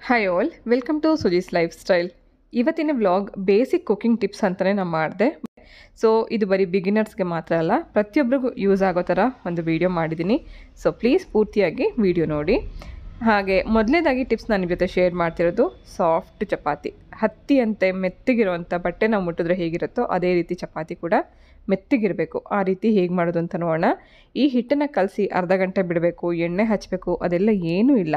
hi all welcome to Suji's lifestyle ಇವತ್ತಿನ vlog basic cooking tips ಅಂತಲೇ ನಾನು ಮಾಡಿದೆ ಸೊ ಇದು ಬರೀ ಬಿಗಿನರ್ಸ್ಗೆ ಮಾತ್ರ ಅಲ್ಲ ಪ್ರತಿಯೊಬ್ಬರಿಗೂ ಯೂಸ್ ಆಗೋ ಥರ ಒಂದು ವಿಡಿಯೋ ಮಾಡಿದ್ದೀನಿ ಸೊ ಪ್ಲೀಸ್ ಪೂರ್ತಿಯಾಗಿ ವಿಡಿಯೋ ನೋಡಿ ಹಾಗೆ ಮೊದಲನೇದಾಗಿ ಟಿಪ್ಸ್ ನಾನು ನಿಮ್ಮ ಜೊತೆ ಶೇರ್ ಮಾಡ್ತಿರೋದು ಸಾಫ್ಟ್ ಚಪಾತಿ ಹತ್ತಿಯಂತೆ ಮೆತ್ತಗಿರುವಂಥ ಬಟ್ಟೆ ನಾವು ಮುಟ್ಟಿದ್ರೆ ಹೇಗಿರುತ್ತೋ ಅದೇ ರೀತಿ ಚಪಾತಿ ಕೂಡ ಮೆತ್ತಗಿರಬೇಕು ಆ ರೀತಿ ಹೇಗೆ ಮಾಡೋದು ಅಂತ ನೋಡೋಣ ಈ ಹಿಟ್ಟನ್ನು ಕಲಸಿ ಅರ್ಧ ಗಂಟೆ ಬಿಡಬೇಕು ಎಣ್ಣೆ ಹಚ್ಚಬೇಕು ಅದೆಲ್ಲ ಏನೂ ಇಲ್ಲ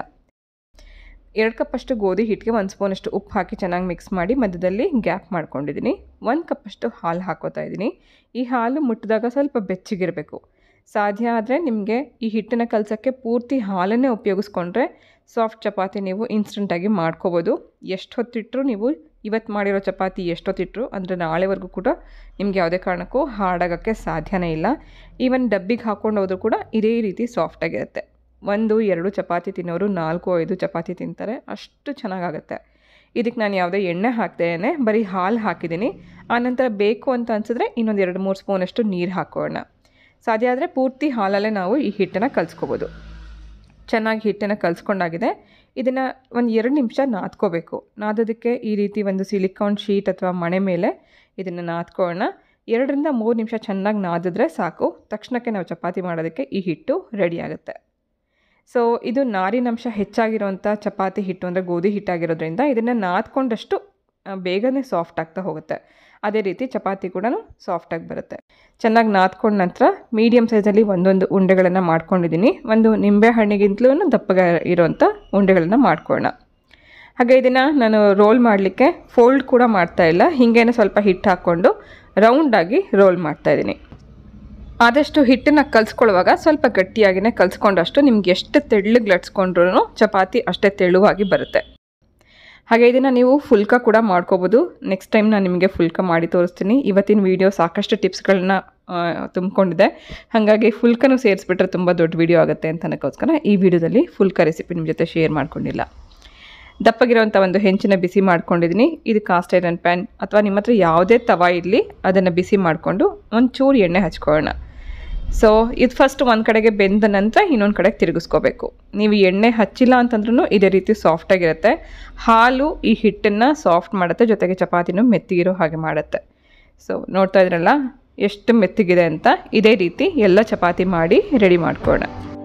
ಎರಡು ಕಪ್ಪಷ್ಟು ಗೋಧಿ ಹಿಟ್ಟಿಗೆ ಒಂದು ಸ್ಪೂನಷ್ಟು ಉಪ್ಪು ಹಾಕಿ ಚೆನ್ನಾಗಿ ಮಿಕ್ಸ್ ಮಾಡಿ ಮಧ್ಯದಲ್ಲಿ ಗ್ಯಾಪ್ ಮಾಡ್ಕೊಂಡಿದ್ದೀನಿ ಒಂದು ಕಪ್ಪಷ್ಟು ಹಾಲು ಹಾಕೋತಾ ಇದ್ದೀನಿ ಈ ಹಾಲು ಮುಟ್ಟಿದಾಗ ಸ್ವಲ್ಪ ಬೆಚ್ಚಗಿರಬೇಕು ಸಾಧ್ಯ ಆದರೆ ನಿಮಗೆ ಈ ಹಿಟ್ಟನ್ನು ಕಲಸೋಕ್ಕೆ ಪೂರ್ತಿ ಹಾಲನ್ನೇ ಉಪಯೋಗಿಸ್ಕೊಂಡ್ರೆ ಸಾಫ್ಟ್ ಚಪಾತಿ ನೀವು ಇನ್ಸ್ಟೆಂಟಾಗಿ ಮಾಡ್ಕೋಬೋದು ಎಷ್ಟು ಹೊತ್ತಿಟ್ಟರು ನೀವು ಇವತ್ತು ಮಾಡಿರೋ ಚಪಾತಿ ಎಷ್ಟೊತ್ತಿಟ್ಟರು ಅಂದರೆ ನಾಳೆವರೆಗೂ ಕೂಡ ನಿಮಗೆ ಯಾವುದೇ ಕಾರಣಕ್ಕೂ ಹಾಡಾಗೋಕ್ಕೆ ಸಾಧ್ಯನೇ ಇಲ್ಲ ಈವನ್ ಡಬ್ಬಿಗೆ ಹಾಕ್ಕೊಂಡು ಹೋದರೂ ಕೂಡ ಇದೇ ರೀತಿ ಸಾಫ್ಟಾಗಿರುತ್ತೆ ಒಂದು ಎರಡು ಚಪಾತಿ ತಿನ್ನೋರು ನಾಲ್ಕು ಐದು ಚಪಾತಿ ತಿಂತಾರೆ ಅಷ್ಟು ಚೆನ್ನಾಗಾಗುತ್ತೆ ಇದಕ್ಕೆ ನಾನು ಯಾವುದೇ ಎಣ್ಣೆ ಹಾಕ್ದೇನೆ ಬರೀ ಹಾಲು ಹಾಕಿದ್ದೀನಿ ಆನಂತರ ಬೇಕು ಅಂತ ಅನಿಸಿದ್ರೆ ಇನ್ನೊಂದು ಎರಡು ಮೂರು ಸ್ಪೂನಷ್ಟು ನೀರು ಹಾಕೋಣ ಸಾಧ್ಯ ಆದರೆ ಪೂರ್ತಿ ಹಾಲಲ್ಲೇ ನಾವು ಈ ಹಿಟ್ಟನ್ನು ಕಲಿಸ್ಕೋಬೋದು ಚೆನ್ನಾಗಿ ಹಿಟ್ಟನ್ನು ಕಲಿಸ್ಕೊಂಡಾಗಿದೆ ಇದನ್ನು ಒಂದು ಎರಡು ನಿಮಿಷ ನಾದ್ಕೋಬೇಕು ನಾದೋದಕ್ಕೆ ಈ ರೀತಿ ಒಂದು ಸಿಲಿಕಾನ್ ಶೀಟ್ ಅಥವಾ ಮಣೆ ಮೇಲೆ ಇದನ್ನು ನಾದ್ಕೊಳ್ಳೋಣ ಎರಡರಿಂದ ಮೂರು ನಿಮಿಷ ಚೆನ್ನಾಗಿ ನಾದಿದ್ರೆ ಸಾಕು ತಕ್ಷಣಕ್ಕೆ ನಾವು ಚಪಾತಿ ಮಾಡೋದಕ್ಕೆ ಈ ಹಿಟ್ಟು ರೆಡಿ ಆಗುತ್ತೆ ಸೊ ಇದು ನಾರಿನಂಶ ಹೆಚ್ಚಾಗಿರುವಂಥ ಚಪಾತಿ ಹಿಟ್ಟು ಅಂದರೆ ಗೋಧಿ ಹಿಟ್ಟಾಗಿರೋದ್ರಿಂದ ಇದನ್ನು ನಾದ್ಕೊಂಡಷ್ಟು ಬೇಗನೆ ಸಾಫ್ಟ್ ಆಗ್ತಾ ಹೋಗುತ್ತೆ ಅದೇ ರೀತಿ ಚಪಾತಿ ಕೂಡ ಸಾಫ್ಟಾಗಿ ಬರುತ್ತೆ ಚೆನ್ನಾಗಿ ನಾದ್ಕೊಂಡ ನಂತರ ಮೀಡಿಯಮ್ ಸೈಜಲ್ಲಿ ಒಂದೊಂದು ಉಂಡೆಗಳನ್ನು ಮಾಡ್ಕೊಂಡಿದ್ದೀನಿ ಒಂದು ನಿಂಬೆ ಹಣ್ಣಿಗಿಂತಲೂ ದಪ್ಪಗೆ ಇರೋವಂಥ ಉಂಡೆಗಳನ್ನು ಮಾಡ್ಕೊಳ್ಳೋಣ ಹಾಗೆ ಇದನ್ನು ನಾನು ರೋಲ್ ಮಾಡಲಿಕ್ಕೆ ಫೋಲ್ಡ್ ಕೂಡ ಮಾಡ್ತಾ ಇಲ್ಲ ಹೀಗೇನೆ ಸ್ವಲ್ಪ ಹಿಟ್ಟು ಹಾಕ್ಕೊಂಡು ರೌಂಡಾಗಿ ರೋಲ್ ಮಾಡ್ತಾಯಿದ್ದೀನಿ ಆದಷ್ಟು ಹಿಟ್ಟನ್ನು ಕಲಿಸ್ಕೊಳ್ಳುವಾಗ ಸ್ವಲ್ಪ ಗಟ್ಟಿಯಾಗಿಯೇ ಕಲಿಸ್ಕೊಂಡಷ್ಟು ನಿಮ್ಗೆ ಎಷ್ಟು ತೆಳ್ಳಗೆ ಲಟ್ಸ್ಕೊಂಡ್ರೂ ಚಪಾತಿ ಅಷ್ಟೇ ತೆಳುವಾಗಿ ಬರುತ್ತೆ ಹಾಗೆ ಇದನ್ನು ನೀವು ಫುಲ್ಕ ಕೂಡ ಮಾಡ್ಕೋಬೋದು ನೆಕ್ಸ್ಟ್ ಟೈಮ್ ನಾನು ನಿಮಗೆ ಫುಲ್ಕ ಮಾಡಿ ತೋರಿಸ್ತೀನಿ ಇವತ್ತಿನ ವೀಡಿಯೋ ಸಾಕಷ್ಟು ಟಿಪ್ಸ್ಗಳನ್ನ ತುಂಬಿಕೊಂಡಿದೆ ಹಾಗಾಗಿ ಫುಲ್ಕನೂ ಸೇರಿಸ್ಬಿಟ್ರೆ ತುಂಬ ದೊಡ್ಡ ವೀಡಿಯೋ ಆಗುತ್ತೆ ಅಂತ ಅನ್ನೋಕ್ಕೋಸ್ಕರ ಈ ವಿಡಿಯೋದಲ್ಲಿ ಫುಲ್ಕ ರೆಸಿಪಿ ನಿಮ್ಮ ಜೊತೆ ಶೇರ್ ಮಾಡ್ಕೊಂಡಿಲ್ಲ ದಪ್ಪಗಿರೋಂಥ ಒಂದು ಹೆಂಚಿನ ಬಿಸಿ ಮಾಡ್ಕೊಂಡಿದ್ದೀನಿ ಇದು ಕಾಸ್ಟ್ ಐರನ್ ಪ್ಯಾನ್ ಅಥವಾ ನಿಮ್ಮ ಹತ್ರ ಯಾವುದೇ ತವಾ ಇರಲಿ ಅದನ್ನು ಬಿಸಿ ಮಾಡಿಕೊಂಡು ಒಂದು ಚೂರು ಎಣ್ಣೆ ಹಚ್ಕೊಳ್ಳೋಣ ಸೊ ಇದು ಫಸ್ಟ್ ಒಂದು ಕಡೆಗೆ ಬೆಂದ ನಂತರ ಇನ್ನೊಂದು ಕಡೆಗೆ ತಿರುಗಿಸ್ಕೋಬೇಕು ನೀವು ಎಣ್ಣೆ ಹಚ್ಚಿಲ್ಲ ಅಂತಂದ್ರೂ ಇದೇ ರೀತಿ ಸಾಫ್ಟಾಗಿರುತ್ತೆ ಹಾಲು ಈ ಹಿಟ್ಟನ್ನು ಸಾಫ್ಟ್ ಮಾಡುತ್ತೆ ಜೊತೆಗೆ ಚಪಾತಿನೂ ಮೆತ್ತಿಗಿರೋ ಹಾಗೆ ಮಾಡುತ್ತೆ ಸೊ ನೋಡ್ತಾ ಇದ್ರಲ್ಲ ಎಷ್ಟು ಮೆತ್ತಿಗಿದೆ ಅಂತ ಇದೇ ರೀತಿ ಎಲ್ಲ ಚಪಾತಿ ಮಾಡಿ ರೆಡಿ ಮಾಡ್ಕೊಳ್ಳೋಣ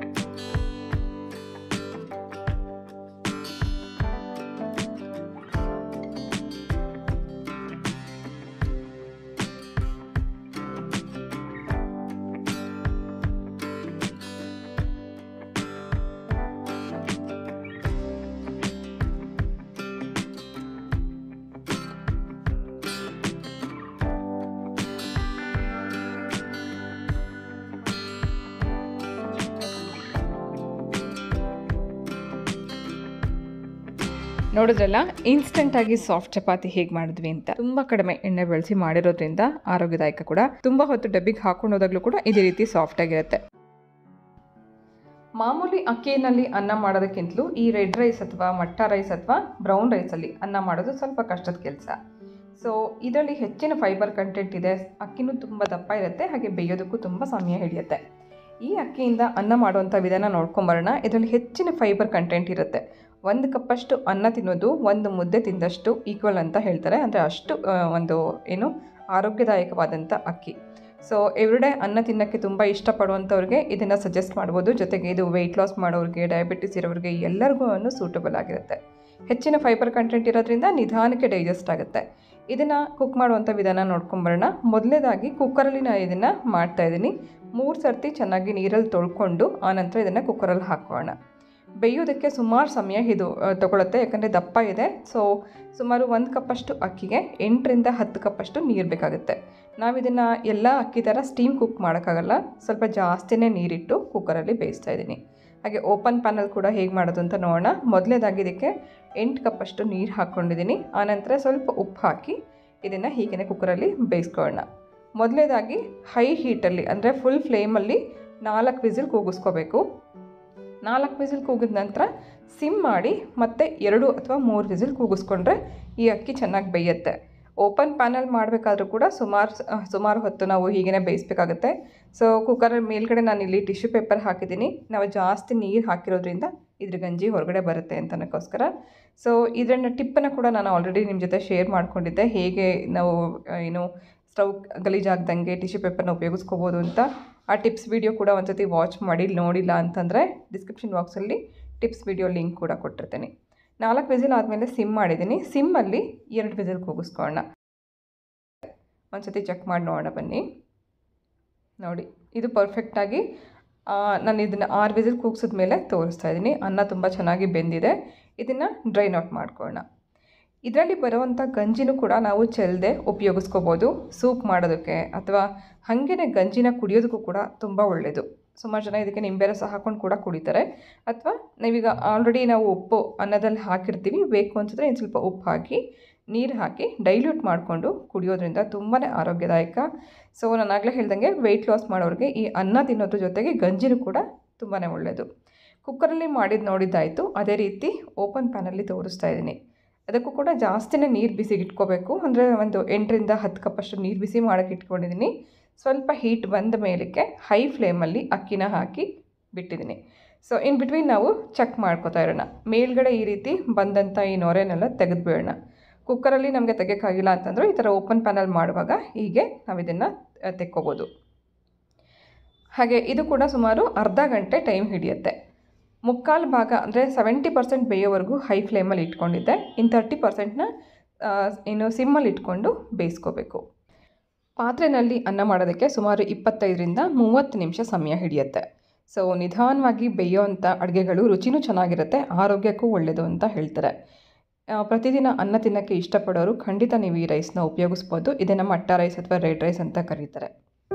ನೋಡಿದ್ರಲ್ಲ ಇನ್ಸ್ಟೆಂಟಾಗಿ ಸಾಫ್ಟ್ ಚಪಾತಿ ಹೇಗೆ ಮಾಡಿದ್ವಿ ಅಂತ ತುಂಬ ಕಡಿಮೆ ಎಣ್ಣೆ ಬೆಳೆಸಿ ಮಾಡಿರೋದ್ರಿಂದ ಆರೋಗ್ಯದಾಯಕ ಕೂಡ ತುಂಬ ಹೊತ್ತು ಡಬ್ಬಿಗೆ ಹಾಕೊಂಡು ಹೋದಾಗಲೂ ಕೂಡ ಇದೇ ರೀತಿ ಸಾಫ್ಟ್ ಆಗಿರುತ್ತೆ ಮಾಮೂಲಿ ಅಕ್ಕಿನಲ್ಲಿ ಅನ್ನ ಮಾಡೋದಕ್ಕಿಂತಲೂ ಈ ರೆಡ್ ರೈಸ್ ಅಥವಾ ಮಟ್ಟ ರೈಸ್ ಅಥವಾ ಬ್ರೌನ್ ರೈಸಲ್ಲಿ ಅನ್ನ ಮಾಡೋದು ಸ್ವಲ್ಪ ಕಷ್ಟದ ಕೆಲಸ ಸೊ ಇದರಲ್ಲಿ ಹೆಚ್ಚಿನ ಫೈಬರ್ ಕಂಟೆಂಟ್ ಇದೆ ಅಕ್ಕಿನೂ ತುಂಬ ದಪ್ಪ ಇರುತ್ತೆ ಹಾಗೆ ಬೇಯೋದಕ್ಕೂ ತುಂಬ ಸಮಯ ಹಿಡಿಯುತ್ತೆ ಈ ಅಕ್ಕಿಯಿಂದ ಅನ್ನ ಮಾಡುವಂಥ ವಿಧಾನ ನೋಡ್ಕೊಂಬರೋಣ ಇದರಲ್ಲಿ ಹೆಚ್ಚಿನ ಫೈಬರ್ ಕಂಟೆಂಟ್ ಇರುತ್ತೆ ಒಂದು ಕಪ್ಪಷ್ಟು ಅನ್ನ ತಿನ್ನೋದು ಒಂದು ಮುದ್ದೆ ತಿಂದಷ್ಟು ಈಕ್ವಲ್ ಅಂತ ಹೇಳ್ತಾರೆ ಅಂದರೆ ಅಷ್ಟು ಒಂದು ಏನು ಆರೋಗ್ಯದಾಯಕವಾದಂಥ ಅಕ್ಕಿ ಸೊ ಎವ್ರಿಡೇ ಅನ್ನ ತಿನ್ನೋಕ್ಕೆ ತುಂಬ ಇಷ್ಟಪಡುವಂಥವ್ರಿಗೆ ಇದನ್ನು ಸಜೆಸ್ಟ್ ಮಾಡ್ಬೋದು ಜೊತೆಗೆ ಇದು ವೆಯ್ಟ್ ಲಾಸ್ ಮಾಡೋರಿಗೆ ಡಯಾಬಿಟಿಸ್ ಇರೋರಿಗೆ ಎಲ್ಲರಿಗೂ ಸೂಟಬಲ್ ಆಗಿರುತ್ತೆ ಹೆಚ್ಚಿನ ಫೈಬರ್ ಕಂಟೆಂಟ್ ಇರೋದ್ರಿಂದ ನಿಧಾನಕ್ಕೆ ಡೈಜೆಸ್ಟ್ ಆಗುತ್ತೆ ಇದನ್ನು ಕುಕ್ ಮಾಡುವಂಥ ವಿಧಾನ ನೋಡ್ಕೊಂಬರೋಣ ಮೊದಲನೇದಾಗಿ ಕುಕ್ಕರಲ್ಲಿ ನಾನು ಇದನ್ನು ಮಾಡ್ತಾಯಿದ್ದೀನಿ ಮೂರು ಸರ್ತಿ ಚೆನ್ನಾಗಿ ನೀರಲ್ಲಿ ತೊಳ್ಕೊಂಡು ಆನಂತರ ಇದನ್ನು ಕುಕ್ಕರಲ್ಲಿ ಹಾಕೋಣ ಬೇಯೋದಕ್ಕೆ ಸುಮಾರು ಸಮಯ ಇದು ತಗೊಳುತ್ತೆ ಯಾಕಂದರೆ ದಪ್ಪ ಇದೆ ಸೊ ಸುಮಾರು ಒಂದು ಕಪ್ಪಷ್ಟು ಅಕ್ಕಿಗೆ ಎಂಟರಿಂದ ಹತ್ತು ಕಪ್ಪಷ್ಟು ನೀರು ಬೇಕಾಗುತ್ತೆ ನಾವು ಇದನ್ನು ಎಲ್ಲ ಅಕ್ಕಿ ಥರ ಸ್ಟೀಮ್ ಕುಕ್ ಮಾಡೋಕ್ಕಾಗಲ್ಲ ಸ್ವಲ್ಪ ಜಾಸ್ತಿನೇ ನೀರಿಟ್ಟು ಕುಕ್ಕರಲ್ಲಿ ಬೇಯಿಸ್ತಾ ಇದ್ದೀನಿ ಹಾಗೆ ಓಪನ್ ಪ್ಯಾನಲ್ಲಿ ಕೂಡ ಹೇಗೆ ಮಾಡೋದು ಅಂತ ನೋಡೋಣ ಮೊದಲನೇದಾಗಿ ಇದಕ್ಕೆ ಎಂಟು ಕಪ್ಪಷ್ಟು ನೀರು ಹಾಕ್ಕೊಂಡಿದ್ದೀನಿ ಆನಂತರ ಸ್ವಲ್ಪ ಉಪ್ಪು ಹಾಕಿ ಇದನ್ನು ಹೀಗೆ ಕುಕ್ಕರಲ್ಲಿ ಬೇಯಿಸ್ಕೊಳ್ಳೋಣ ಮೊದಲನೇದಾಗಿ ಹೈ ಹೀಟಲ್ಲಿ ಅಂದರೆ ಫುಲ್ ಫ್ಲೇಮಲ್ಲಿ ನಾಲ್ಕು ವಿಸಿಲ್ ಕೂಗಿಸ್ಕೋಬೇಕು ನಾಲ್ಕು ವಿಸಿಲ್ ಕೂಗಿದ ನಂತರ ಸಿಮ್ ಮಾಡಿ ಮತ್ತೆ ಎರಡು ಅಥವಾ ಮೂರು ವಿಸಿಲ್ ಕೂಗಿಸ್ಕೊಂಡ್ರೆ ಈ ಅಕ್ಕಿ ಚೆನ್ನಾಗಿ ಬೇಯುತ್ತೆ ಓಪನ್ ಪ್ಯಾನಲ್ ಮಾಡಬೇಕಾದ್ರೂ ಕೂಡ ಸುಮಾರು ಸುಮಾರು ಹೊತ್ತು ನಾವು ಹೀಗೇ ಬೇಯಿಸ್ಬೇಕಾಗುತ್ತೆ ಸೊ ಕುಕ್ಕರ್ ಮೇಲ್ಗಡೆ ನಾನು ಇಲ್ಲಿ ಟಿಶ್ಯೂ ಪೇಪರ್ ಹಾಕಿದ್ದೀನಿ ನಾವು ಜಾಸ್ತಿ ನೀರು ಹಾಕಿರೋದ್ರಿಂದ ಇದ್ರ ಗಂಜಿ ಹೊರಗಡೆ ಬರುತ್ತೆ ಅಂತನಕ್ಕೋಸ್ಕರ ಸೊ ಇದನ್ನ ಟಿಪ್ಪನ್ನು ಕೂಡ ನಾನು ಆಲ್ರೆಡಿ ನಿಮ್ಮ ಜೊತೆ ಶೇರ್ ಮಾಡ್ಕೊಂಡಿದ್ದೆ ಹೇಗೆ ನಾವು ಆ, ಏನು ಸ್ಟವ್ ಗಲೀಜಾಗ್ದಂಗೆ ಟಿಶ್ಯೂ ಪೇಪರ್ನ ಉಪಯೋಗಿಸ್ಕೋಬೋದು ಅಂತ ಆ ಟಿಪ್ಸ್ ವಿಡಿಯೋ ಕೂಡ ಒಂದ್ಸತಿ ವಾಚ್ ಮಾಡಿ ನೋಡಿಲ್ಲ ಅಂತಂದರೆ ಡಿಸ್ಕ್ರಿಪ್ಷನ್ ಬಾಕ್ಸಲ್ಲಿ ಟಿಪ್ಸ್ ವಿಡಿಯೋ ಲಿಂಕ್ ಕೂಡ ಕೊಟ್ಟಿರ್ತೀನಿ ನಾಲ್ಕು ವಿಸಿಲ್ ಆದಮೇಲೆ ಸಿಮ್ ಮಾಡಿದ್ದೀನಿ ಸಿಮ್ಮಲ್ಲಿ ಎರಡು ವಿಸಿಲ್ ಕೂಗಿಸ್ಕೊಳ್ಳೋಣ ಒಂದ್ಸತಿ ಚೆಕ್ ಮಾಡಿ ನೋಡೋಣ ಬನ್ನಿ ನೋಡಿ ಇದು ಪರ್ಫೆಕ್ಟಾಗಿ ನಾನು ಇದನ್ನು ಆರು ವಿಸಿಲ್ ಕೂಗ್ಸಿದ ಮೇಲೆ ತೋರಿಸ್ತಾ ಇದ್ದೀನಿ ಅನ್ನ ತುಂಬ ಚೆನ್ನಾಗಿ ಬೆಂದಿದೆ ಇದನ್ನು ಡ್ರೈನ್ ಔಟ್ ಮಾಡ್ಕೊಳ್ಳೋಣ ಇದರಲ್ಲಿ ಬರುವಂಥ ಗಂಜಿನೂ ಕೂಡ ನಾವು ಚೆಲ್ಲದೆ ಉಪಯೋಗಿಸ್ಕೋಬೋದು ಸೂಪ್ ಮಾಡೋದಕ್ಕೆ ಅಥವಾ ಹಾಗೇ ಗಂಜಿನ ಕುಡಿಯೋದಕ್ಕೂ ಕೂಡ ತುಂಬ ಒಳ್ಳೆಯದು ಸುಮಾರು ಜನ ಇದಕ್ಕೆ ನಿಂಬೆ ರಸ ಹಾಕೊಂಡು ಕೂಡ ಕುಡಿತಾರೆ ಅಥವಾ ನಾವೀಗ ಆಲ್ರೆಡಿ ನಾವು ಉಪ್ಪು ಅನ್ನದಲ್ಲಿ ಹಾಕಿರ್ತೀವಿ ಬೇಕು ಅನ್ಸಿದ್ರೆ ಇನ್ನು ಸ್ವಲ್ಪ ಉಪ್ಪು ಹಾಕಿ ನೀರು ಹಾಕಿ ಡೈಲ್ಯೂಟ್ ಮಾಡಿಕೊಂಡು ಕುಡಿಯೋದ್ರಿಂದ ತುಂಬಾ ಆರೋಗ್ಯದಾಯಕ ಸೊ ನಾನು ಆಗಲೇ ಹೇಳ್ದಂಗೆ ವೆಯ್ಟ್ ಲಾಸ್ ಮಾಡೋರಿಗೆ ಈ ಅನ್ನ ತಿನ್ನೋದ್ರ ಜೊತೆಗೆ ಗಂಜಿನೂ ಕೂಡ ತುಂಬಾ ಒಳ್ಳೆಯದು ಕುಕ್ಕರಲ್ಲಿ ಮಾಡಿದ್ದು ನೋಡಿದ್ದಾಯಿತು ಅದೇ ರೀತಿ ಓಪನ್ ಪ್ಯಾನಲ್ಲಿ ತೋರಿಸ್ತಾ ಇದ್ದೀನಿ ಅದಕ್ಕೂ ಕೂಡ ಜಾಸ್ತಿನೇ ನೀರು ಬಿಸಿಗೆ ಇಟ್ಕೋಬೇಕು ಅಂದರೆ ಒಂದು ಎಂಟರಿಂದ ಹತ್ತು ಕಪ್ಪಷ್ಟು ನೀರು ಬಿಸಿ ಮಾಡೋಕ್ಕೆ ಇಟ್ಕೊಂಡಿದ್ದೀನಿ ಸ್ವಲ್ಪ ಹೀಟ್ ಬಂದ ಮೇಲಕ್ಕೆ ಹೈ ಫ್ಲೇಮಲ್ಲಿ ಅಕ್ಕಿನ ಹಾಕಿ ಬಿಟ್ಟಿದ್ದೀನಿ ಸೊ ಇನ್ ಬಿಟ್ವೀನ್ ನಾವು ಚೆಕ್ ಮಾಡ್ಕೋತಾ ಇರೋಣ ಮೇಲ್ಗಡೆ ಈ ರೀತಿ ಬಂದಂಥ ಈ ನೊರೆನೆಲ್ಲ ತೆಗೆದುಬಿಡೋಣ ಕುಕ್ಕರಲ್ಲಿ ನಮಗೆ ತೆಗೋಕ್ಕಾಗಿಲ್ಲ ಅಂತಂದ್ರೆ ಈ ಥರ ಓಪನ್ ಪ್ಯಾನಲ್ ಮಾಡುವಾಗ ಹೀಗೆ ನಾವು ಇದನ್ನು ತೆಕ್ಕೋಬೋದು ಹಾಗೆ ಇದು ಕೂಡ ಸುಮಾರು ಅರ್ಧ ಗಂಟೆ ಟೈಮ್ ಹಿಡಿಯುತ್ತೆ ಮುಕ್ಕಾಲು ಭಾಗ ಅಂದರೆ ಸೆವೆಂಟಿ ಪರ್ಸೆಂಟ್ ಬೇಯೋವರೆಗೂ ಹೈ ಫ್ಲೇಮಲ್ಲಿ ಇಟ್ಕೊಂಡಿದ್ದೆ ಇನ್ನು ತರ್ಟಿ ಪರ್ಸೆಂಟ್ನ ಇನ್ನು ಸಿಮ್ಮಲ್ಲಿ ಇಟ್ಕೊಂಡು ಬೇಯಿಸ್ಕೋಬೇಕು ಪಾತ್ರೆಯಲ್ಲಿ ಅನ್ನ ಮಾಡೋದಕ್ಕೆ ಸುಮಾರು ಇಪ್ಪತ್ತೈದರಿಂದ ಮೂವತ್ತು ನಿಮಿಷ ಸಮಯ ಹಿಡಿಯುತ್ತೆ ಸೊ ನಿಧಾನವಾಗಿ ಬೇಯೋವಂಥ ಅಡುಗೆಗಳು ರುಚಿನೂ ಚೆನ್ನಾಗಿರುತ್ತೆ ಆರೋಗ್ಯಕ್ಕೂ ಒಳ್ಳೆಯದು ಅಂತ ಹೇಳ್ತಾರೆ ಆ, ಪ್ರತಿದಿನ ಅನ್ನ ತಿನ್ನೋಕ್ಕೆ ಇಷ್ಟಪಡೋರು ಖಂಡಿತ ನೀವು ಈ ರೈಸ್ನ ಉಪಯೋಗಿಸ್ಬೋದು ಇದೇ ನಮ್ಮ ಅಟ್ಟ ರೈಸ್ ಅಥವಾ ರೆಡ್ ರೈಸ್ ಅಂತ ಕರೀತಾರೆ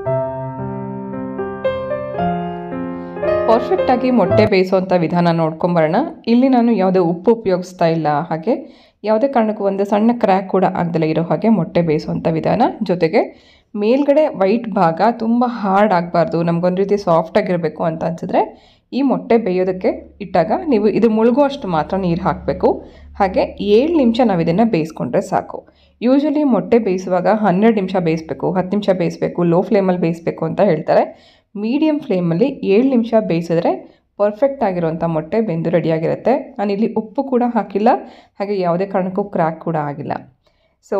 ಪರ್ಫೆಕ್ಟಾಗಿ ಮೊಟ್ಟೆ ಬೇಯಿಸುವಂಥ ವಿಧಾನ ನೋಡ್ಕೊಂಬರೋಣ ಇಲ್ಲಿ ನಾನು ಯಾವುದೇ ಉಪ್ಪು ಉಪಯೋಗಿಸ್ತಾ ಇಲ್ಲ ಹಾಗೆ ಯಾವುದೇ ಕಾರಣಕ್ಕೂ ಒಂದು ಸಣ್ಣ ಕ್ರ್ಯಾಕ್ ಕೂಡ ಆಗದಲ್ಲೇ ಇರೋ ಹಾಗೆ ಮೊಟ್ಟೆ ಬೇಯಿಸುವಂಥ ವಿಧಾನ ಜೊತೆಗೆ ಮೇಲ್ಗಡೆ ವೈಟ್ ಭಾಗ ತುಂಬ ಹಾರ್ಡ್ ಆಗಬಾರ್ದು ನಮಗೊಂದು ರೀತಿ ಸಾಫ್ಟಾಗಿರಬೇಕು ಅಂತ ಅನಿಸಿದ್ರೆ ಈ ಮೊಟ್ಟೆ ಬೇಯೋದಕ್ಕೆ ಇಟ್ಟಾಗ ನೀವು ಇದು ಮುಳುಗುವಷ್ಟು ಮಾತ್ರ ನೀರು ಹಾಕಬೇಕು ಹಾಗೆ ಏಳು ನಿಮಿಷ ನಾವು ಇದನ್ನು ಬೇಯಿಸ್ಕೊಂಡ್ರೆ ಸಾಕು ಯೂಶ್ವಲಿ ಮೊಟ್ಟೆ ಬೇಯಿಸುವಾಗ ಹನ್ನೆರಡು ನಿಮಿಷ ಬೇಯಿಸಬೇಕು ಹತ್ತು ನಿಮಿಷ ಬೇಯಿಸಬೇಕು ಲೋ ಫ್ಲೇಮಲ್ಲಿ ಬೇಯಿಸಬೇಕು ಅಂತ ಹೇಳ್ತಾರೆ ಮೀಡಿಯಮ್ ಫ್ಲೇಮಲ್ಲಿ ಏಳು ನಿಮಿಷ ಬೇಯಿಸಿದ್ರೆ ಪರ್ಫೆಕ್ಟ್ ಆಗಿರುವಂಥ ಮೊಟ್ಟೆ ಬೆಂದು ರೆಡಿಯಾಗಿರುತ್ತೆ ನಾನಿಲ್ಲಿ ಉಪ್ಪು ಕೂಡ ಹಾಕಿಲ್ಲ ಹಾಗೆ ಯಾವುದೇ ಕಾರಣಕ್ಕೂ ಕ್ರ್ಯಾಕ್ ಕೂಡ ಆಗಿಲ್ಲ ಸೊ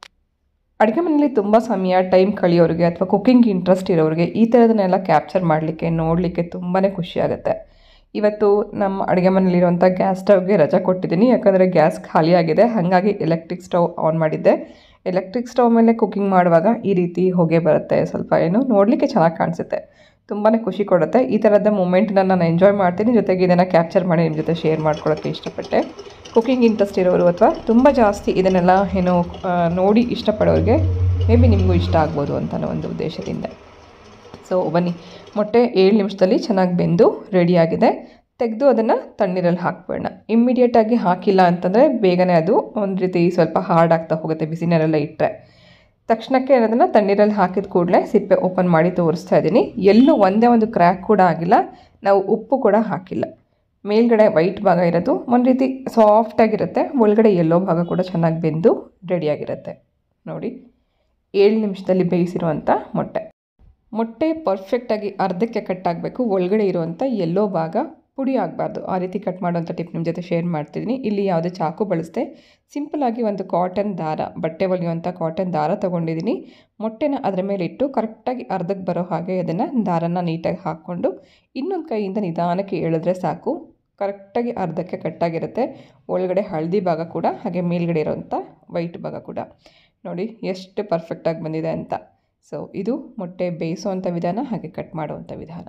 ಅಡುಗೆ ಮನೆಯಲ್ಲಿ ತುಂಬ ಸಮಯ ಟೈಮ್ ಕಳಿಯೋರಿಗೆ ಅಥವಾ ಕುಕ್ಕಿಂಗ್ ಇಂಟ್ರೆಸ್ಟ್ ಇರೋರಿಗೆ ಈ ಥರದನ್ನೆಲ್ಲ ಕ್ಯಾಪ್ಚರ್ ಮಾಡಲಿಕ್ಕೆ ನೋಡಲಿಕ್ಕೆ ತುಂಬಾ ಖುಷಿಯಾಗುತ್ತೆ ಇವತ್ತು ನಮ್ಮ ಅಡುಗೆ ಮನೇಲಿರುವಂಥ ಗ್ಯಾಸ್ ಸ್ಟವ್ಗೆ ರಜೆ ಕೊಟ್ಟಿದ್ದೀನಿ ಯಾಕಂದರೆ ಗ್ಯಾಸ್ ಖಾಲಿಯಾಗಿದೆ ಹಾಗಾಗಿ ಎಲೆಕ್ಟ್ರಿಕ್ ಸ್ಟವ್ ಆನ್ ಮಾಡಿದ್ದೆ ಎಲೆಕ್ಟ್ರಿಕ್ ಸ್ಟವ್ ಮೇಲೆ ಕುಕ್ಕಿಂಗ್ ಮಾಡುವಾಗ ಈ ರೀತಿ ಹೊಗೆ ಬರುತ್ತೆ ಸ್ವಲ್ಪ ಏನು ನೋಡಲಿಕ್ಕೆ ಚೆನ್ನಾಗಿ ಕಾಣಿಸುತ್ತೆ ತುಂಬಾ ಖುಷಿ ಕೊಡುತ್ತೆ ಈ ಥರದ ಮೂಮೆಂಟ್ನ ನಾನು ಎಂಜಾಯ್ ಮಾಡ್ತೀನಿ ಜೊತೆಗೆ ಇದನ್ನು ಕ್ಯಾಪ್ಚರ್ ಮಾಡಿ ನಿಮ್ಮ ಜೊತೆ ಶೇರ್ ಮಾಡ್ಕೊಳ್ಳೋಕ್ಕೆ ಇಷ್ಟಪಟ್ಟೆ ಕುಕ್ಕಿಂಗ್ ಇಂಟ್ರೆಸ್ಟ್ ಇರೋರು ಅಥವಾ ತುಂಬ ಜಾಸ್ತಿ ಇದನ್ನೆಲ್ಲ ಏನು ಆ, ನೋಡಿ ಇಷ್ಟಪಡೋರಿಗೆ ಮೇ ಬಿ ನಿಮಗೂ ಇಷ್ಟ ಆಗ್ಬೋದು ಅಂತ ಅನ್ನೋ ಒಂದು ಉದ್ದೇಶದಿಂದ ಸೊ ಬನ್ನಿ ಮೊಟ್ಟೆ ಏಳು ನಿಮಿಷದಲ್ಲಿ ಚೆನ್ನಾಗಿ ಬೆಂದು ರೆಡಿಯಾಗಿದೆ ತೆಗೆದು ಅದನ್ನು ತಣ್ಣೀರಲ್ಲಿ ಹಾಕ್ಬೇಡ ಇಮ್ಮಿಡಿಯೇಟಾಗಿ ಹಾಕಿಲ್ಲ ಅಂತಂದರೆ ಬೇಗನೆ ಅದು ಒಂದು ರೀತಿ ಸ್ವಲ್ಪ ಹಾರ್ಡ್ ಆಗ್ತಾ ಹೋಗುತ್ತೆ ಬಿಸಿ ನೀರೆಲ್ಲ ಇಟ್ಟರೆ ತಕ್ಷಣಕ್ಕೆ ಅದನ್ನು ತಣ್ಣೀರಲ್ಲಿ ಹಾಕಿದ ಕೂಡಲೇ ಸಿಪ್ಪೆ ಓಪನ್ ಮಾಡಿ ತೋರಿಸ್ತಾ ಇದ್ದೀನಿ ಎಲ್ಲೂ ಒಂದೇ ಒಂದು ಕ್ರ್ಯಾಕ್ ಕೂಡ ಆಗಿಲ್ಲ ನಾವು ಉಪ್ಪು ಕೂಡ ಹಾಕಿಲ್ಲ ಮೇಲ್ಗಡೆ ವೈಟ್ ಭಾಗ ಇರೋದು ಒಂದು ರೀತಿ ಸಾಫ್ಟಾಗಿರುತ್ತೆ ಒಳಗಡೆ ಎಲ್ಲೋ ಭಾಗ ಕೂಡ ಚೆನ್ನಾಗಿ ಬೆಂದು ರೆಡಿಯಾಗಿರುತ್ತೆ ನೋಡಿ ಏಳು ನಿಮಿಷದಲ್ಲಿ ಬೇಯಿಸಿರುವಂಥ ಮೊಟ್ಟೆ ಮೊಟ್ಟೆ ಪರ್ಫೆಕ್ಟಾಗಿ ಅರ್ಧಕ್ಕೆ ಕಟ್ ಆಗಬೇಕು ಒಳಗಡೆ ಇರುವಂಥ ಎಲ್ಲೋ ಭಾಗ ಪುಡಿ ಆಗಬಾರ್ದು ಆ ರೀತಿ ಕಟ್ ಮಾಡೋಂಥ ಟಿಪ್ ನಿಮ್ಮ ಜೊತೆ ಶೇರ್ ಮಾಡ್ತಿದ್ದೀನಿ ಇಲ್ಲಿ ಯಾವುದೇ ಚಾಕು ಬಳಸದೆ ಸಿಂಪಲಾಗಿ ಒಂದು ಕಾಟನ್ ದಾರ ಬಟ್ಟೆ ಹೊಲಿಯುವಂಥ ಕಾಟನ್ ದಾರ ತೊಗೊಂಡಿದ್ದೀನಿ ಮೊಟ್ಟೆನ ಅದರ ಮೇಲೆ ಇಟ್ಟು ಕರೆಕ್ಟಾಗಿ ಅರ್ಧಕ್ಕೆ ಬರೋ ಹಾಗೆ ಅದನ್ನು ದಾರನ ನೀಟಾಗಿ ಹಾಕ್ಕೊಂಡು ಇನ್ನೊಂದು ಕೈಯಿಂದ ನಿಧಾನಕ್ಕೆ ಎಳೆದ್ರೆ ಸಾಕು ಕರೆಕ್ಟಾಗಿ ಅರ್ಧಕ್ಕೆ ಕಟ್ಟಾಗಿರುತ್ತೆ ಒಳಗಡೆ ಹಳದಿ ಭಾಗ ಕೂಡ ಹಾಗೆ ಮೇಲ್ಗಡೆ ಇರೋವಂಥ ವೈಟ್ ಭಾಗ ಕೂಡ ನೋಡಿ ಎಷ್ಟು ಪರ್ಫೆಕ್ಟಾಗಿ ಬಂದಿದೆ ಅಂತ ಸೊ ಇದು ಮೊಟ್ಟೆ ಬೇಯಿಸುವಂಥ ವಿಧಾನ ಹಾಗೆ ಕಟ್ ಮಾಡುವಂಥ ವಿಧಾನ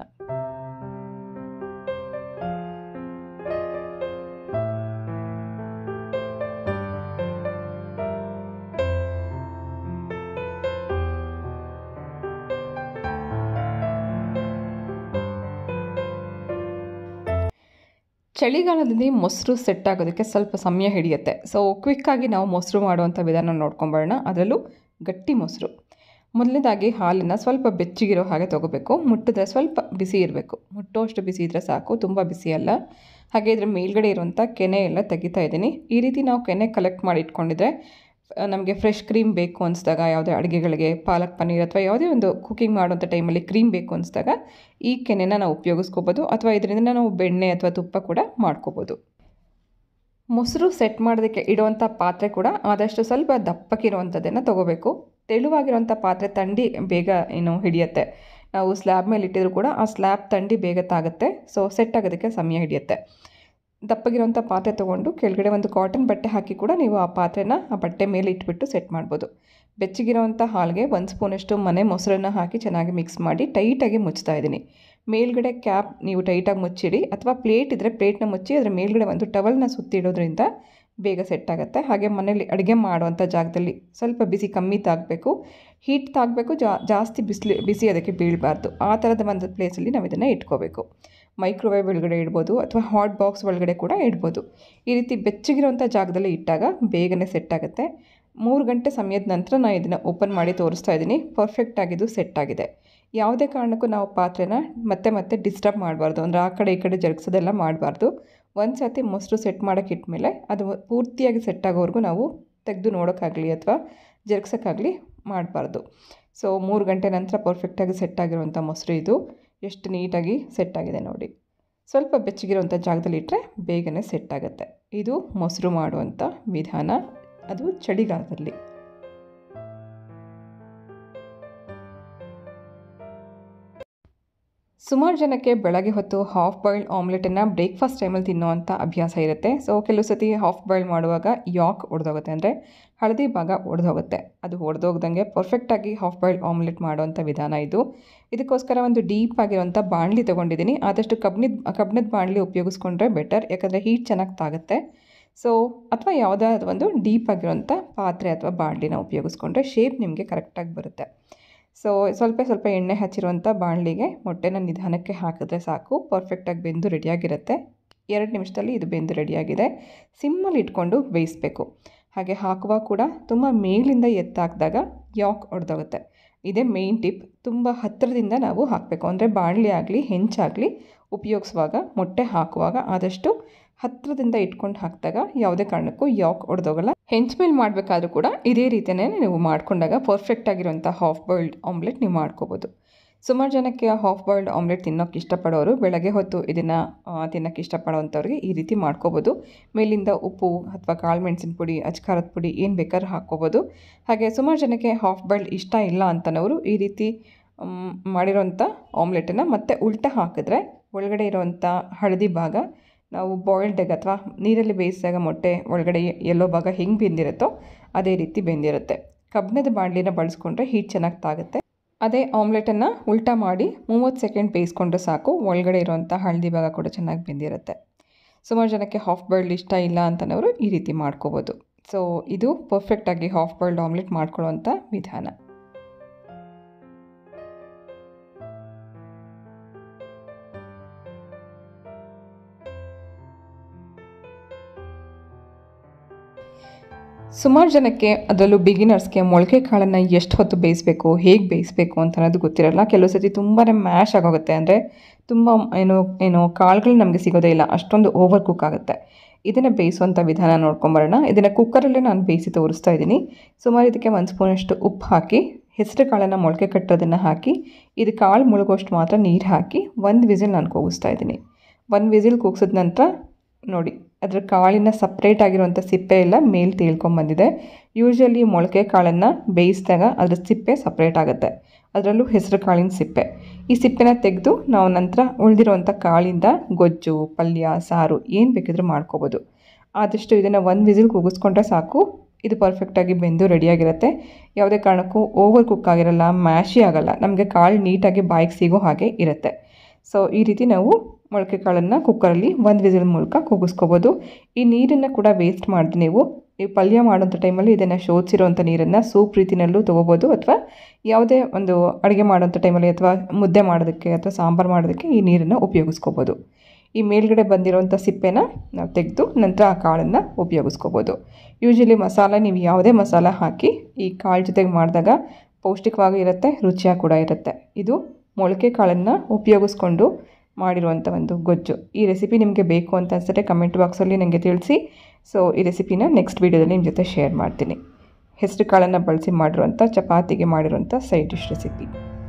ಚಳಿಗಾಲದಲ್ಲಿ ಮೊಸರು ಸೆಟ್ ಆಗೋದಕ್ಕೆ ಸ್ವಲ್ಪ ಸಮಯ ಹಿಡಿಯುತ್ತೆ ಸೊ ಕ್ವಿಕ್ಕಾಗಿ ನಾವು ಮೊಸರು ಮಾಡುವಂಥ ವಿಧಾನ ನೋಡ್ಕೊಂಬರೋಣ ಅದರಲ್ಲೂ ಗಟ್ಟಿ ಮೊಸರು ಮೊದಲನೇದಾಗಿ ಹಾಲನ್ನು ಸ್ವಲ್ಪ ಬೆಚ್ಚಗಿರೋ ಹಾಗೆ ತೊಗೋಬೇಕು ಮುಟ್ಟಿದ್ರೆ ಸ್ವಲ್ಪ ಬಿಸಿ ಇರಬೇಕು ಮುಟ್ಟೋಷ್ಟು ಬಿಸಿ ಇದ್ದರೆ ಸಾಕು ತುಂಬ ಬಿಸಿ ಅಲ್ಲ ಹಾಗೆ ಇದ್ರ ಮೇಲ್ಗಡೆ ಇರುವಂಥ ಕೆನೆ ಎಲ್ಲ ತೆಗಿತಾ ಇದ್ದೀನಿ ಈ ರೀತಿ ನಾವು ಕೆನೆ ಕಲೆಕ್ಟ್ ಮಾಡಿ ಇಟ್ಕೊಂಡಿದ್ರೆ ನಮಗೆ ಫ್ರೆಶ್ ಕ್ರೀಮ್ ಬೇಕು ಅನಿಸಿದಾಗ ಯಾವುದೇ ಅಡುಗೆಗಳಿಗೆ ಪಾಲಕ್ ಪನ್ನೀರ್ ಅಥವಾ ಯಾವುದೇ ಒಂದು ಕುಕಿಂಗ್ ಮಾಡುವಂಥ ಟೈಮಲ್ಲಿ ಕ್ರೀಮ್ ಬೇಕು ಅನಿಸಿದಾಗ ಈ ಕೆನೆನ ನಾವು ಉಪಯೋಗಿಸ್ಕೋಬೋದು ಅಥವಾ ಇದರಿಂದ ನಾವು ಬೆಣ್ಣೆ ಅಥವಾ ತುಪ್ಪ ಕೂಡ ಮಾಡ್ಕೋಬೋದು ಮೊಸರು ಸೆಟ್ ಮಾಡೋದಕ್ಕೆ ಇಡುವಂಥ ಪಾತ್ರೆ ಕೂಡ ಆದಷ್ಟು ಸ್ವಲ್ಪ ದಪ್ಪಕ್ಕಿರುವಂಥದ್ದನ್ನು ತೊಗೋಬೇಕು ತೆಳುವಾಗಿರುವಂಥ ಪಾತ್ರೆ ತಂಡಿ ಬೇಗ ಏನು ಹಿಡಿಯುತ್ತೆ ನಾವು ಸ್ಲ್ಯಾಬ್ ಮೇಲೆ ಇಟ್ಟಿದ್ರು ಕೂಡ ಆ ಸ್ಲ್ಯಾಬ್ ತಂಡಿ ಬೇಗ ತಾಗುತ್ತೆ ಸೊ ಸೆಟ್ ಆಗೋದಕ್ಕೆ ಸಮಯ ಹಿಡಿಯುತ್ತೆ ದಪ್ಪಗಿರುವಂಥ ಪಾತ್ರೆ ತೊಗೊಂಡು ಕೆಳಗಡೆ ಒಂದು ಕಾಟನ್ ಬಟ್ಟೆ ಹಾಕಿ ಕೂಡ ನೀವು ಆ ಪಾತ್ರೆನ ಆ ಬಟ್ಟೆ ಮೇಲೆ ಇಟ್ಬಿಟ್ಟು ಸೆಟ್ ಮಾಡ್ಬೋದು ಬೆಚ್ಚಗಿರೋವಂಥ ಹಾಲಿಗೆ ಒಂದು ಸ್ಪೂನಷ್ಟು ಮನೆ ಮೊಸರನ್ನು ಹಾಕಿ ಚೆನ್ನಾಗಿ ಮಿಕ್ಸ್ ಮಾಡಿ ಟೈಟಾಗಿ ಮುಚ್ತಾ ಇದ್ದೀನಿ ಮೇಲ್ಗಡೆ ಕ್ಯಾಪ್ ನೀವು ಟೈಟಾಗಿ ಮುಚ್ಚಿಡಿ ಅಥವಾ ಪ್ಲೇಟ್ ಇದ್ದರೆ ಪ್ಲೇಟ್ನ ಮುಚ್ಚಿ ಅದರ ಮೇಲ್ಗಡೆ ಒಂದು ಟವಲ್ನ ಸುತ್ತಿಡೋದ್ರಿಂದ ಬೇಗ ಸೆಟ್ ಆಗುತ್ತೆ ಹಾಗೆ ಮನೇಲಿ ಅಡುಗೆ ಮಾಡುವಂಥ ಜಾಗದಲ್ಲಿ ಸ್ವಲ್ಪ ಬಿಸಿ ಕಮ್ಮಿ ತಾಗಬೇಕು ಹೀಟ್ ತಾಗಬೇಕು ಜಾ ಜಾಸ್ತಿ ಬಿಸಿಲು ಬಿಸಿ ಅದಕ್ಕೆ ಬೀಳಬಾರ್ದು ಆ ಥರದ ಒಂದು ಪ್ಲೇಸಲ್ಲಿ ನಾವು ಇದನ್ನು ಇಟ್ಕೋಬೇಕು ಮೈಕ್ರೋವೇವ್ ಒಳಗಡೆ ಇಡ್ಬೋದು ಅಥವಾ ಹಾಟ್ ಬಾಕ್ಸ್ ಒಳಗಡೆ ಕೂಡ ಇಡ್ಬೋದು ಈ ರೀತಿ ಬೆಚ್ಚಗಿರುವಂಥ ಜಾಗದಲ್ಲಿ ಇಟ್ಟಾಗ ಬೇಗನೆ ಸೆಟ್ ಆಗುತ್ತೆ ಮೂರು ಗಂಟೆ ಸಮಯದ ನಂತರ ನಾನು ಇದನ್ನು ಓಪನ್ ಮಾಡಿ ತೋರಿಸ್ತಾ ಇದ್ದೀನಿ ಪರ್ಫೆಕ್ಟಾಗಿದ್ದು ಸೆಟ್ ಆಗಿದೆ ಯಾವುದೇ ಕಾರಣಕ್ಕೂ ನಾವು ಪಾತ್ರೆನ ಮತ್ತೆ ಮತ್ತೆ ಡಿಸ್ಟರ್ಬ್ ಮಾಡಬಾರ್ದು ಅಂದರೆ ಆ ಕಡೆ ಈ ಕಡೆ ಜರುಗಿಸೋದೆಲ್ಲ ಮಾಡಬಾರ್ದು ಒಂದು ಸರ್ತಿ ಮೊಸರು ಸೆಟ್ ಮಾಡೋಕ್ಕೆ ಇಟ್ಮೇಲೆ ಅದು ಪೂರ್ತಿಯಾಗಿ ಸೆಟ್ ಆಗೋವರೆಗೂ ನಾವು ತೆಗೆದು ನೋಡೋಕ್ಕಾಗಲಿ ಅಥವಾ ಜರುಗ್ಸೋಕ್ಕಾಗಲಿ ಮಾಡಬಾರ್ದು ಸೊ ಮೂರು ಗಂಟೆ ನಂತರ ಪರ್ಫೆಕ್ಟಾಗಿ ಸೆಟ್ ಆಗಿರುವಂಥ ಮೊಸರು ಇದು ಎಷ್ಟು ನೀಟಾಗಿ ಸೆಟ್ ಆಗಿದೆ ನೋಡಿ ಸ್ವಲ್ಪ ಬೆಚ್ಚಗಿರುವಂಥ ಜಾಗದಲ್ಲಿ ಇಟ್ಟರೆ ಬೇಗನೆ ಸೆಟ್ ಆಗುತ್ತೆ ಇದು ಮೊಸರು ಮಾಡುವಂಥ ವಿಧಾನ ಅದು ಚಳಿಗಾಲದಲ್ಲಿ ಸುಮಾರು ಜನಕ್ಕೆ ಬೆಳಗ್ಗೆ ಹೊತ್ತು ಹಾಫ್ ಬಾಯ್ಲ್ಡ್ ಆಮ್ಲೆಟನ್ನು ಬ್ರೇಕ್ಫಾಸ್ಟ್ ಟೈಮಲ್ಲಿ ತಿನ್ನುವಂಥ ಅಭ್ಯಾಸ ಇರುತ್ತೆ ಸೊ ಕೆಲವು ಸತಿ ಹಾಫ್ ಬಾಯ್ಲ್ ಮಾಡುವಾಗ ಯಾಕ್ ಒಡೆದೋಗುತ್ತೆ ಅಂದರೆ ಹಳದಿ ಭಾಗ ಒಡೆದೋಗುತ್ತೆ ಅದು ಒಡೆದೋಗ್ದಂಗೆ ಪರ್ಫೆಕ್ಟಾಗಿ ಹಾಫ್ ಬಾಯ್ಲ್ಡ್ ಆಮ್ಲೆಟ್ ಮಾಡುವಂಥ ವಿಧಾನ ಇದು ಇದಕ್ಕೋಸ್ಕರ ಒಂದು ಡೀಪ್ ಆಗಿರುವಂಥ ಬಾಣಲಿ ತೊಗೊಂಡಿದ್ದೀನಿ ಆದಷ್ಟು ಕಬ್ಬಿಣದ ಕಬ್ಬಿಣದ ಬಾಣಲಿ ಉಪಯೋಗಿಸ್ಕೊಂಡ್ರೆ ಬೆಟರ್ ಯಾಕಂದರೆ ಹೀಟ್ ಚೆನ್ನಾಗಿ ತಾಗುತ್ತೆ ಸೊ ಅಥವಾ ಯಾವುದಾದ್ರು ಒಂದು ಡೀಪ್ ಆಗಿರೋಂಥ ಪಾತ್ರೆ ಅಥವಾ ಬಾಣಲಿನ ಉಪಯೋಗಿಸ್ಕೊಂಡ್ರೆ ಶೇಪ್ ನಿಮಗೆ ಕರೆಕ್ಟಾಗಿ ಬರುತ್ತೆ ಸೊ ಸ್ವಲ್ಪ ಸ್ವಲ್ಪ ಎಣ್ಣೆ ಹಚ್ಚಿರುವಂಥ ಬಾಣಲಿಗೆ ಮೊಟ್ಟೆನ ನಿಧಾನಕ್ಕೆ ಹಾಕಿದ್ರೆ ಸಾಕು ಪರ್ಫೆಕ್ಟಾಗಿ ಬೆಂದು ರೆಡಿಯಾಗಿರುತ್ತೆ ಎರಡು ನಿಮಿಷದಲ್ಲಿ ಇದು ಬೆಂದು ರೆಡಿಯಾಗಿದೆ ಸಿಮ್ಮಲ್ಲಿ ಇಟ್ಕೊಂಡು ಬೇಯಿಸಬೇಕು ಹಾಗೆ ಹಾಕುವಾಗ ಕೂಡ ತುಂಬ ಮೇಲಿಂದ ಎತ್ತಾಕಿದಾಗ ಯಾಕ್ ಒಡೆದೋಗುತ್ತೆ ಇದೇ ಮೇಯ್ನ್ ಟಿಪ್ ತುಂಬ ಹತ್ತಿರದಿಂದ ನಾವು ಹಾಕಬೇಕು ಅಂದರೆ ಬಾಣಲಿ ಆಗಲಿ ಹೆಂಚಾಗಲಿ ಉಪಯೋಗಿಸುವಾಗ ಮೊಟ್ಟೆ ಹಾಕುವಾಗ ಆದಷ್ಟು ಹತ್ತಿರದಿಂದ ಇಟ್ಕೊಂಡು ಹಾಕಿದಾಗ ಯಾವುದೇ ಕಾರಣಕ್ಕೂ ಯಾಕ್ ಒಡೆದೋಗಲ್ಲ ಹೆಂಚ್ ಮೇಲೆ ಮಾಡಬೇಕಾದ್ರೂ ಕೂಡ ಇದೇ ರೀತಿಯೇ ನೀವು ಮಾಡ್ಕೊಂಡಾಗ ಪರ್ಫೆಕ್ಟ್ ಆಗಿರುವಂಥ ಹಾಫ್ ಬಾಯ್ಲ್ಡ್ ಆಮ್ಲೆಟ್ ನೀವು ಮಾಡ್ಕೋಬೋದು ಸುಮಾರು ಜನಕ್ಕೆ ಹಾಫ್ ಬಾಯ್ಲ್ಡ್ ಆಮ್ಲೆಟ್ ತಿನ್ನೋಕ್ಕೆ ಇಷ್ಟಪಡೋರು ಬೆಳಗ್ಗೆ ಹೊತ್ತು ಇದನ್ನು ತಿನ್ನೋಕ್ಕೆ ಇಷ್ಟಪಡೋವಂಥವ್ರಿಗೆ ಈ ರೀತಿ ಮಾಡ್ಕೋಬೋದು ಮೇಲಿಂದ ಉಪ್ಪು ಅಥವಾ ಕಾಳು ಮೆಣಸಿನ ಪುಡಿ ಅಚ್ಕಾರದ ಪುಡಿ ಏನು ಬೇಕಾದ್ರೂ ಹಾಕ್ಕೋಬೋದು ಹಾಗೆ ಸುಮಾರು ಜನಕ್ಕೆ ಹಾಫ್ ಬಾಯ್ಲ್ಡ್ ಇಷ್ಟ ಇಲ್ಲ ಅಂತನವರು ಈ ರೀತಿ ಮಾಡಿರೋಂಥ ಆಮ್ಲೆಟನ್ನು ಮತ್ತೆ ಉಲ್ಟ ಹಾಕಿದ್ರೆ ಒಳಗಡೆ ಇರೋವಂಥ ಹಳದಿ ಭಾಗ ನಾವು ಬಾಯ್ಲ್ಡ್ ಎಗ್ ಅಥವಾ ನೀರಲ್ಲಿ ಬೇಯಿಸಿದಾಗ ಮೊಟ್ಟೆ ಒಳಗಡೆ ಎಲ್ಲೋ ಭಾಗ ಹೆಂಗೆ ಬೆಂದಿರುತ್ತೋ ಅದೇ ರೀತಿ ಬೆಂದಿರುತ್ತೆ ಕಬ್ಬಿಣದ ಬಾಣಲಿನ ಬಳಸ್ಕೊಂಡ್ರೆ ಹೀಟ್ ಚೆನ್ನಾಗಿ ತಾಗುತ್ತೆ ಅದೇ ಆಮ್ಲೆಟನ್ನು ಉಲ್ಟಾ ಮಾಡಿ ಮೂವತ್ತು ಸೆಕೆಂಡ್ ಬೇಯಿಸ್ಕೊಂಡ್ರೆ ಸಾಕು ಒಳಗಡೆ ಇರೋವಂಥ ಹಳದಿ ಭಾಗ ಕೂಡ ಚೆನ್ನಾಗಿ ಬೆಂದಿರುತ್ತೆ ಸುಮಾರು ಜನಕ್ಕೆ ಹಾಫ್ ಬಾಯ್ಲ್ಡ್ ಇಷ್ಟ ಇಲ್ಲ ಅಂತನವರು ಈ ರೀತಿ ಮಾಡ್ಕೋಬೋದು ಸೊ ಇದು ಪರ್ಫೆಕ್ಟಾಗಿ ಹಾಫ್ ಬಾಯ್ಲ್ಡ್ ಆಮ್ಲೆಟ್ ಮಾಡ್ಕೊಳ್ಳೋವಂಥ ವಿಧಾನ ಸುಮಾರು ಜನಕ್ಕೆ ಅದರಲ್ಲೂ ಬಿಗಿನರ್ಸ್ಗೆ ಮೊಳಕೆ ಕಾಳನ್ನು ಎಷ್ಟು ಹೊತ್ತು ಬೇಯಿಸಬೇಕು ಹೇಗೆ ಬೇಯಿಸಬೇಕು ಅಂತ ಅನ್ನೋದು ಗೊತ್ತಿರಲ್ಲ ಕೆಲವು ಸತಿ ತುಂಬಾ ಮ್ಯಾಶ್ ಆಗೋಗುತ್ತೆ ಅಂದರೆ ತುಂಬ ಏನು ಏನು ಕಾಳುಗಳು ನಮಗೆ ಸಿಗೋದೇ ಇಲ್ಲ ಅಷ್ಟೊಂದು ಓವರ್ ಕುಕ್ ಆಗುತ್ತೆ ಇದನ್ನು ಬೇಯಿಸುವಂಥ ವಿಧಾನ ನೋಡ್ಕೊಂಬರೋಣ ಇದನ್ನು ಕುಕ್ಕರಲ್ಲೇ ನಾನು ಬೇಯಿಸಿ ತೋರಿಸ್ತಾ ಇದ್ದೀನಿ ಸುಮಾರು ಇದಕ್ಕೆ ಒಂದು ಸ್ಪೂನಷ್ಟು ಉಪ್ಪು ಹಾಕಿ ಹೆಸರು ಕಾಳನ್ನು ಮೊಳಕೆ ಕಟ್ಟೋದನ್ನು ಹಾಕಿ ಇದು ಕಾಳು ಮುಳುಗೋಷ್ಟು ಮಾತ್ರ ನೀರು ಹಾಕಿ ಒಂದು ವಿಸಿಲ್ ನಾನು ಕೂಗಿಸ್ತಾ ಇದ್ದೀನಿ ಒಂದು ವಿಸಿಲ್ ಕೂಗಿಸಿದ ನಂತರ ನೋಡಿ ಅದರ ಕಾಳಿನ ಸಪ್ರೇಟ್ ಆಗಿರುವಂಥ ಸಿಪ್ಪೆ ಎಲ್ಲ ಮೇಲೆ ತೇಳ್ಕೊಂಬಂದಿದೆ ಯೂಶ್ವಲಿ ಮೊಳಕೆ ಕಾಳನ್ನು ಬೇಯಿಸಿದಾಗ ಅದ್ರ ಸಿಪ್ಪೆ ಸಪ್ರೇಟ್ ಆಗುತ್ತೆ ಅದರಲ್ಲೂ ಹೆಸರು ಕಾಳಿನ ಸಿಪ್ಪೆ ಈ ಸಿಪ್ಪೆನ ತೆಗೆದು ನಾವು ನಂತರ ಉಳಿದಿರುವಂಥ ಕಾಳಿಂದ ಗೊಜ್ಜು ಪಲ್ಯ ಸಾರು ಏನು ಬೇಕಿದ್ರೂ ಮಾಡ್ಕೋಬೋದು ಆದಷ್ಟು ಇದನ್ನು ಒಂದು ವಿಸಿಲ್ ಕೂಗಿಸ್ಕೊಂಡ್ರೆ ಸಾಕು ಇದು ಪರ್ಫೆಕ್ಟಾಗಿ ಬೆಂದು ರೆಡಿಯಾಗಿರುತ್ತೆ ಯಾವುದೇ ಕಾರಣಕ್ಕೂ ಓವರ್ ಕುಕ್ ಆಗಿರಲ್ಲ ಮ್ಯಾಶಿ ಆಗಲ್ಲ ನಮಗೆ ಕಾಳು ನೀಟಾಗಿ ಬಾಯಿಗೆ ಸಿಗೋ ಹಾಗೆ ಇರುತ್ತೆ ಸೊ ಈ ರೀತಿ ನಾವು ಮೊಳಕೆ ಕಾಳನ್ನು ಕುಕ್ಕರಲ್ಲಿ ಒಂದು ವಿಸಿಲ್ ಮೂಲಕ ಕೂಗಿಸ್ಕೋಬೋದು ಈ ನೀರನ್ನು ಕೂಡ ವೇಸ್ಟ್ ಮಾಡಿದ್ರೆ ನೀವು ಈ ಪಲ್ಯ ಮಾಡೋಂಥ ಟೈಮಲ್ಲಿ ಇದನ್ನು ಶೋಧಿಸಿರೋಂಥ ನೀರನ್ನು ಸೂಪ್ ರೀತಿಯಲ್ಲೂ ತೊಗೋಬೋದು ಅಥವಾ ಯಾವುದೇ ಒಂದು ಅಡುಗೆ ಮಾಡೋಂಥ ಟೈಮಲ್ಲಿ ಅಥವಾ ಮುದ್ದೆ ಮಾಡೋದಕ್ಕೆ ಅಥವಾ ಸಾಂಬಾರು ಮಾಡೋದಕ್ಕೆ ಈ ನೀರನ್ನು ಉಪಯೋಗಿಸ್ಕೋಬೋದು ಈ ಮೇಲ್ಗಡೆ ಬಂದಿರೋಂಥ ಸಿಪ್ಪೆನ ನಾವು ತೆಗೆದು ನಂತರ ಆ ಕಾಳನ್ನು ಉಪಯೋಗಿಸ್ಕೋಬೋದು ಯೂಶಲಿ ಮಸಾಲ ನೀವು ಯಾವುದೇ ಮಸಾಲ ಹಾಕಿ ಈ ಕಾಳು ಜೊತೆಗೆ ಮಾಡಿದಾಗ ಪೌಷ್ಟಿಕವಾಗಿ ಇರುತ್ತೆ ರುಚಿಯಾಗಿ ಕೂಡ ಇರುತ್ತೆ ಇದು ಮೊಳಕೆ ಕಾಳನ್ನು ಉಪಯೋಗಿಸ್ಕೊಂಡು ಮಾಡಿರುವಂಥ ಒಂದು ಗೊಜ್ಜು ಈ ರೆಸಿಪಿ ನಿಮಗೆ ಬೇಕು ಅಂತ ಅನಿಸಿದ್ರೆ ಕಮೆಂಟ್ ಬಾಕ್ಸಲ್ಲಿ ನನಗೆ ತಿಳಿಸಿ ಸೊ ಈ ರೆಸಿಪಿನ ನೆಕ್ಸ್ಟ್ ವೀಡಿಯೋದಲ್ಲಿ ನಿಮ್ಮ ಜೊತೆ ಶೇರ್ ಮಾಡ್ತೀನಿ ಹೆಸರು ಕಾಳನ್ನು ಬಳಸಿ ಮಾಡಿರುವಂಥ ಚಪಾತಿಗೆ ಮಾಡಿರುವಂಥ ಸೈಡ್ ಡಿಶ್ ರೆಸಿಪಿ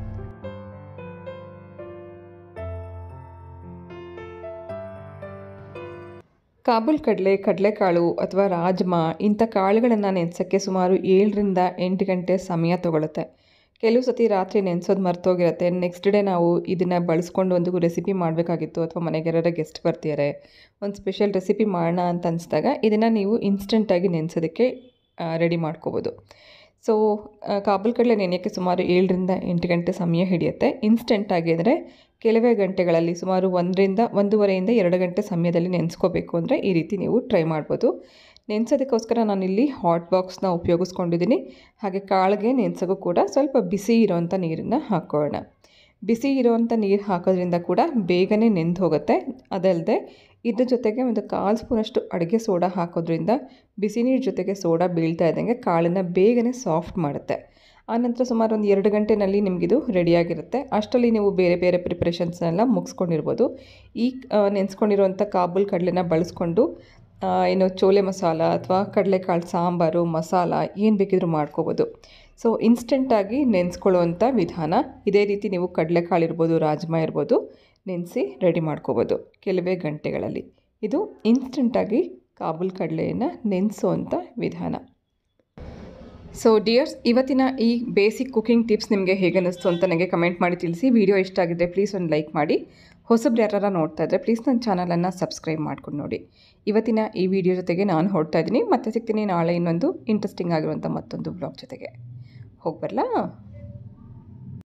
ಕಾಬೂಲ್ ಕಡಲೆ ಕಡಲೆಕಾಳು ಅಥವಾ ರಾಜ್ಮಾ ಇಂಥ ಕಾಳುಗಳನ್ನು ನೆನೆಸೋಕ್ಕೆ ಸುಮಾರು ಏಳರಿಂದ ಎಂಟು ಗಂಟೆ ಸಮಯ ತೊಗೊಳುತ್ತೆ ಕೆಲವು ಸತಿ ರಾತ್ರಿ ನೆನೆಸೋದು ಮರ್ತೋಗಿರುತ್ತೆ ನೆಕ್ಸ್ಟ್ ಡೇ ನಾವು ಇದನ್ನು ಬಳಸ್ಕೊಂಡು ಒಂದು ರೆಸಿಪಿ ಮಾಡಬೇಕಾಗಿತ್ತು ಅಥವಾ ಮನೆಗೆ ಯಾರಾರ ಗೆಸ್ಟ್ ಬರ್ತಿದ್ದಾರೆ ಒಂದು ಸ್ಪೆಷಲ್ ರೆಸಿಪಿ ಮಾಡೋಣ ಅಂತ ಅನಿಸಿದಾಗ ಇದನ್ನು ನೀವು ಇನ್ಸ್ಟೆಂಟಾಗಿ ನೆನೆಸೋದಕ್ಕೆ ರೆಡಿ ಮಾಡ್ಕೋಬೋದು ಸೊ ಕಾಬೂಲ್ ಕಡಲೆ ನೆನೆಯೋಕ್ಕೆ ಸುಮಾರು ಏಳರಿಂದ ಎಂಟು ಗಂಟೆ ಸಮಯ ಹಿಡಿಯುತ್ತೆ ಇನ್ಸ್ಟೆಂಟ್ ಆಗಿದ್ದರೆ ಕೆಲವೇ ಗಂಟೆಗಳಲ್ಲಿ ಸುಮಾರು ಒಂದರಿಂದ ಒಂದೂವರೆಯಿಂದ ಎರಡು ಗಂಟೆ ಸಮಯದಲ್ಲಿ ನೆನೆಸ್ಕೋಬೇಕು ಅಂದರೆ ಈ ರೀತಿ ನೀವು ಟ್ರೈ ಮಾಡ್ಬೋದು ನೆನೆಸೋದಕ್ಕೋಸ್ಕರ ನಾನಿಲ್ಲಿ ಹಾಟ್ ಬಾಕ್ಸ್ನ ಉಪಯೋಗಿಸ್ಕೊಂಡಿದ್ದೀನಿ ಹಾಗೆ ಕಾಳಿಗೆ ನೆನೆಸೋಕ್ಕೂ ಕೂಡ ಸ್ವಲ್ಪ ಬಿಸಿ ಇರೋವಂಥ ನೀರನ್ನು ಹಾಕೋಣ ಬಿಸಿ ಇರೋವಂಥ ನೀರು ಹಾಕೋದ್ರಿಂದ ಕೂಡ ಬೇಗನೆ ನೆಂದು ಹೋಗುತ್ತೆ ಅದಲ್ಲದೆ ಇದ್ರ ಜೊತೆಗೆ ಒಂದು ಕಾಲು ಸ್ಪೂನಷ್ಟು ಅಡುಗೆ ಸೋಡಾ ಹಾಕೋದ್ರಿಂದ ಬಿಸಿ ನೀರು ಜೊತೆಗೆ ಸೋಡಾ ಬೀಳ್ತಾ ಇದ್ದಂಗೆ ಕಾಳನ್ನು ಬೇಗನೆ ಸಾಫ್ಟ್ ಮಾಡುತ್ತೆ ಆನಂತರ ಸುಮಾರು ಒಂದು ಎರಡು ಗಂಟೆನಲ್ಲಿ ನಿಮಗಿದು ರೆಡಿಯಾಗಿರುತ್ತೆ ಅಷ್ಟರಲ್ಲಿ ನೀವು ಬೇರೆ ಬೇರೆ ಪ್ರಿಪ್ರೇಷನ್ಸ್ನೆಲ್ಲ ಮುಗಿಸ್ಕೊಂಡಿರ್ಬೋದು ಈ ನೆನೆಸ್ಕೊಂಡಿರುವಂಥ ಕಾಬೂಲ್ ಕಡಲೆನ ಬಳಸ್ಕೊಂಡು ಏನು ಚೋಲೆ ಮಸಾಲ ಅಥವಾ ಕಡಲೆಕಾಳು ಸಾಂಬಾರು ಮಸಾಲ ಏನು ಬೇಕಿದ್ರೂ ಮಾಡ್ಕೋಬೋದು ಸೊ ಇನ್ಸ್ಟೆಂಟಾಗಿ ನೆನೆಸ್ಕೊಳ್ಳುವಂಥ ವಿಧಾನ ಇದೇ ರೀತಿ ನೀವು ಕಡಲೆಕಾಳು ಇರ್ಬೋದು ರಾಜ್ಮಾ ಇರ್ಬೋದು ನೆನೆಸಿ ರೆಡಿ ಮಾಡ್ಕೋಬೋದು ಕೆಲವೇ ಗಂಟೆಗಳಲ್ಲಿ ಇದು ಇನ್ಸ್ಟೆಂಟಾಗಿ ಕಾಬೂಲ್ ಕಡಲೆಯನ್ನು ನೆನೆಸೋವಂಥ ವಿಧಾನ ಸೊ ಡಿಯರ್ಸ್ ಇವತ್ತಿನ ಈ ಬೇಸಿಕ್ ಕುಕಿಂಗ್ ಟಿಪ್ಸ್ ನಿಮಗೆ ಹೇಗೆ ಅನ್ನಿಸ್ತು ಅಂತ ನನಗೆ ಕಮೆಂಟ್ ಮಾಡಿ ತಿಳಿಸಿ ವಿಡಿಯೋ ಇಷ್ಟ ಆಗಿದ್ದರೆ ಪ್ಲೀಸ್ ಒಂದು ಲೈಕ್ ಮಾಡಿ ಹೊಸಬ್ರು ಯಾರು ನೋಡ್ತಾ ಇದ್ದರೆ ಪ್ಲೀಸ್ ನನ್ನ ಚಾನಲನ್ನು ಸಬ್ಸ್ಕ್ರೈಬ್ ಮಾಡ್ಕೊಂಡು ನೋಡಿ ಇವತ್ತಿನ ಈ ವಿಡಿಯೋ ಜೊತೆಗೆ ನಾನು ಹೊರಡ್ತಾ ಇದ್ದೀನಿ ಮತ್ತೆ ಸಿಗ್ತೀನಿ ನಾಳೆ ಇನ್ನೊಂದು ಇಂಟ್ರೆಸ್ಟಿಂಗ್ ಆಗಿರುವಂಥ ಮತ್ತೊಂದು ಬ್ಲಾಗ್ ಜೊತೆಗೆ ಹೋಗಿ ಬರಲಾ